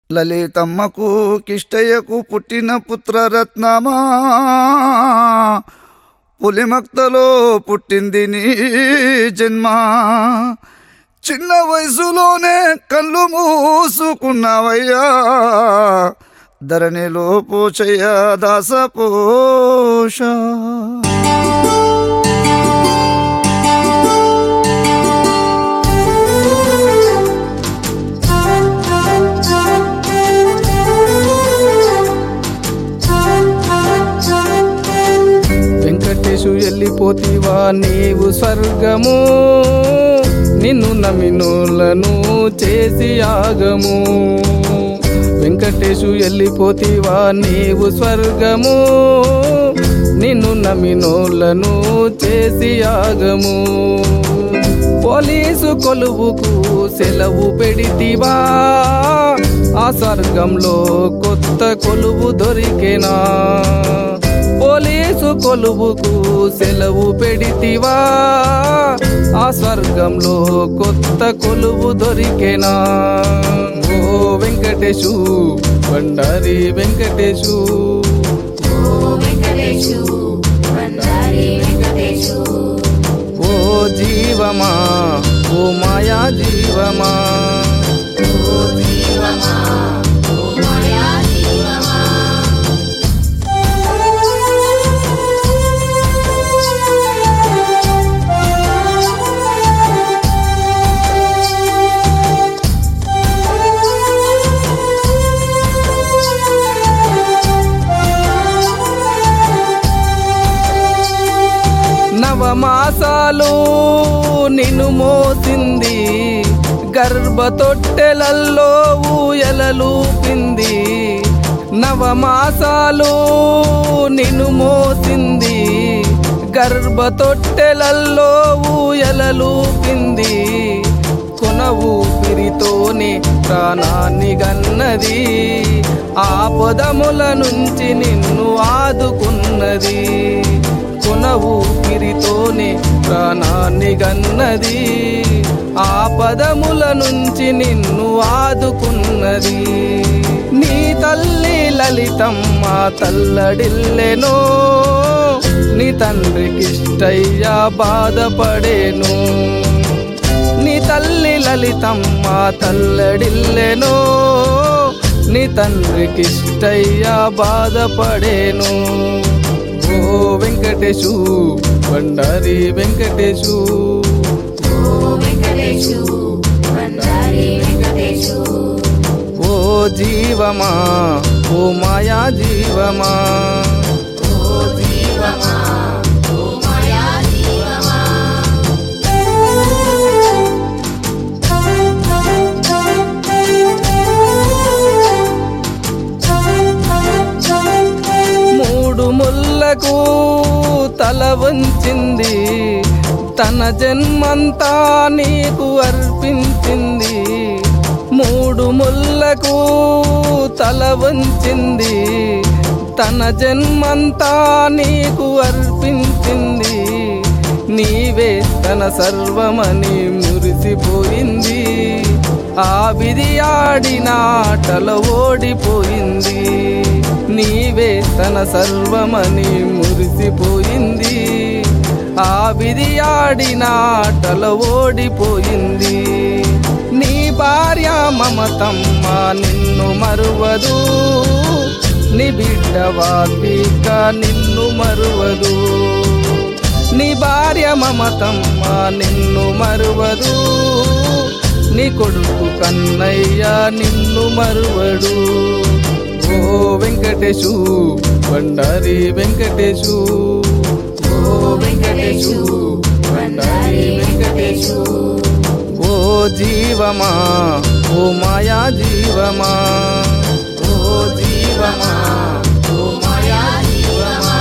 లలితమ్మకు కిష్టయ్యకు పుట్టిన పుత్రరత్నమా పులిమక్తలో పుట్టింది నీ జన్మ చిన్న వయసులోనే కళ్ళు మూసుకున్నావయ్యా ధరణిలో పోచయ్య దాస పోష వెంకటేశు వెళ్ళిపోతివా నీవు స్వర్గము నిన్ను నమ్మినోళ్ళను చేసి ఆగము వెంకటేశు వెళ్ళిపోతివా నీవు స్వర్గము నిన్ను నమ్మినోళ్ళను చేసి ఆగము పోలీసు కొలువుకు సెలవు పెడితివా ఆ స్వర్గంలో కొత్త కొలువు దొరికెనా పోలీసు కొలువుకు సెలవు పెడితివా ఆ స్వర్గంలో కొత్త కొలువు దొరికెనా ఓ వెంకటేశు బండారి వెంకటేశు ఓ వెంకటేశు బండారి వెంకటేశు ఓ జీవమా ఓ మాయా జీవమా ఓ జీవమా ఓ మాయా జీవమా నవమాసాలు నిన్ను మోసింది గర్భతొట్టెలల్లో ఊయలలూపింది నవమాసాలు నిన్ను మోసింది గర్భతొట్టెలల్లో ఊయలలూపింది కొన ఊపిరితోనే ప్రాణాన్ని గన్నది ఆపదముల నుంచి నిన్ను ఆదుకున్నది కొన ఊపిరితోనే ప్రాణాన్ని గన్నది ఆపదముల నుంచి నిన్ను ఆదుకున్నది నీ తల్లి లలితమ్మ తల్లడిల్లెనో నీ తండ్రికిష్టయ్యా బాధపడేను నీ తల్లి లలితమ్మ తల్లడిల్లెనో నీ తండ్రికిష్టయ్యా బాధపడేను ఓ వెంకటేశు బండారి వెంకటేశు ఓ వెంకటేశు బండారి వెంకటేశు ఓ జీవమా ఓ మాయా జీవమా ఓ జీవమా ఓ మాయా జీవమా మూడు ముళ్ళకు తల వంచింది తన జన్మంతా నీకు అర్పించింది మూడు ముళ్ళకు తల వంచింది తన జన్మంతా నీకు అర్పించింది నీవే తన సర్వమని మురిసిపోయింది ఆ విధి ఆడిన ఆటలో ఓడిపోయింది నీవే తన సర్వమని మురిసిపోయింది ఆ విధి ఆడిన ఆటలో ఓడిపోయింది నీ భార్య మమతమ్మ నిన్ను మరువదు నీ బిడ్డ వాల్మీక నిన్ను మరువదు నీ భార్య మమతమ్మ నిన్ను మరువదు నీ కొడుకు కన్నయ్య నిన్ను మరువడు ఓ వెంకటేశు బండారి వెంకటేశు ఓ వెంకటేశు బండారి వెంకటేశు ఓ జీవమా ఓ మాయా జీవమా ఓ జీవమా ఓ మాయా జీవమా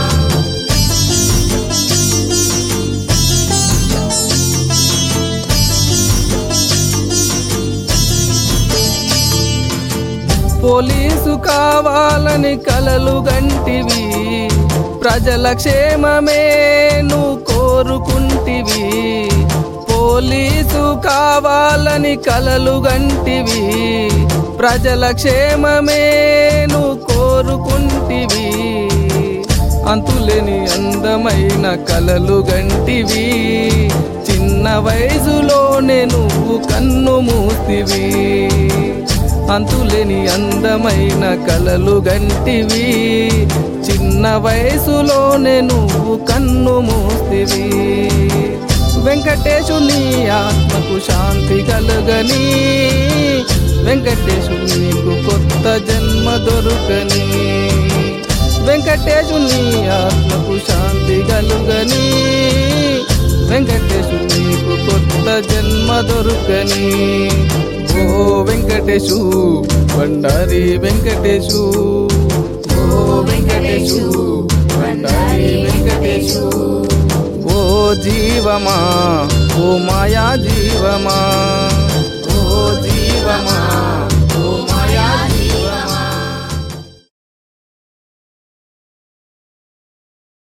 పోలీసు కావాలని కలలు గంటివి ప్రజల క్షేమమే నువ్వు కోరుకుంటివి పోలీసు కావాలని కలలు గంటివి ప్రజల క్షేమమే నువ్వు కోరుకుంటివి అంతులేని అందమైన కలలు గంటివి చిన్న వయసులోనే నువ్వు కన్ను మూతివి అంతులేని అందమైన కలలు గంటివి చిన్న వయసులోనే నువ్వు కన్ను మూతివి వెంకటేశు నీ ఆత్మకు శాంతి కలుగని వెంకటేశు నీకు కొత్త జన్మ దొరుకని వెంకటేశు నీ ఆత్మకు శాంతి కలుగని వెంకటేశు నీకు కొత్త జన్మ దొరుకని ఓ వెంకటేశు బండారి వెంకటేశు ఓ వెంకటేశు బండారి వెంకటేశు ఓ జీవమా ఓ మాయా జీవమా ఓ జీవమా